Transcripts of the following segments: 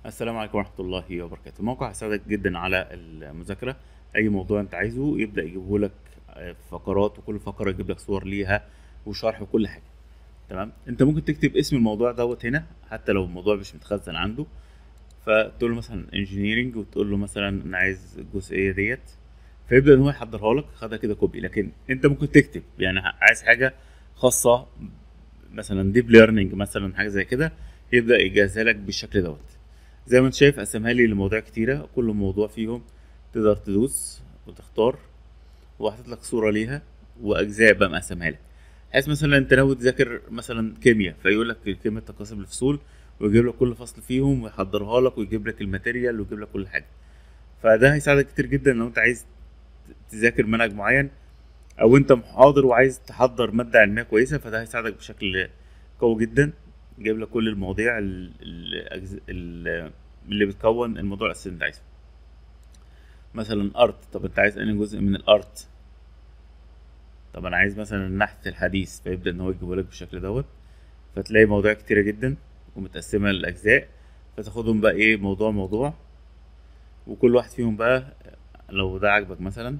السلام عليكم ورحمة الله وبركاته الموقع هيساعدك جدا على المذاكرة أي موضوع أنت عايزه يبدأ يجيبه لك فقرات وكل فقرة يجيب لك صور ليها وشرح وكل حاجة تمام أنت ممكن تكتب اسم الموضوع دوت هنا حتى لو الموضوع مش متخزن عنده فتقول له مثلا انجينيرنج وتقول له مثلا أنا عايز الجزئية ديت فيبدأ إن هو يحضرها لك خدها كده كوبي لكن أنت ممكن تكتب يعني عايز حاجة خاصة مثلا ديب ليرنينج مثلا حاجة زي كده يبدأ يجهزها لك بالشكل دوت زي ما انت شايف قسمها لي لمواضيع كتيرة كل موضوع فيهم تقدر تدوس وتختار وحاطط لك صورة ليها وأجزاء بقى مقسمها لك بحيث مثلا انت ناوي تذاكر مثلا كيمياء فيقول لك كيمياء تقاسم الفصول ويجيب لك كل فصل فيهم ويحضرها لك ويجيب لك الماتيريال ويجيب لك كل حاجة فده هيساعدك كتير جدا لو انت عايز تذاكر منهج معين او انت محاضر وعايز تحضر مادة علمية كويسة فده هيساعدك بشكل قوي جدا جايب لك كل المواضيع ال- ال- ال- اللي بتكون الموضوع الاساسي اللي انت عايزه مثلا ارت طب انت عايز انهي جزء من الارت طب انا عايز مثلا النحت الحديث فيبدا ان هو يجيبه لك بالشكل دوت فتلاقي مواضيع كتيره جدا ومتقسمه لاجزاء فتاخدهم بقى ايه موضوع موضوع وكل واحد فيهم بقى لو ده عاجبك مثلا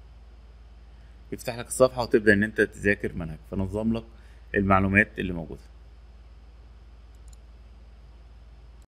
يفتح لك الصفحه وتبدا ان انت تذاكر منهج فنظم لك المعلومات اللي موجوده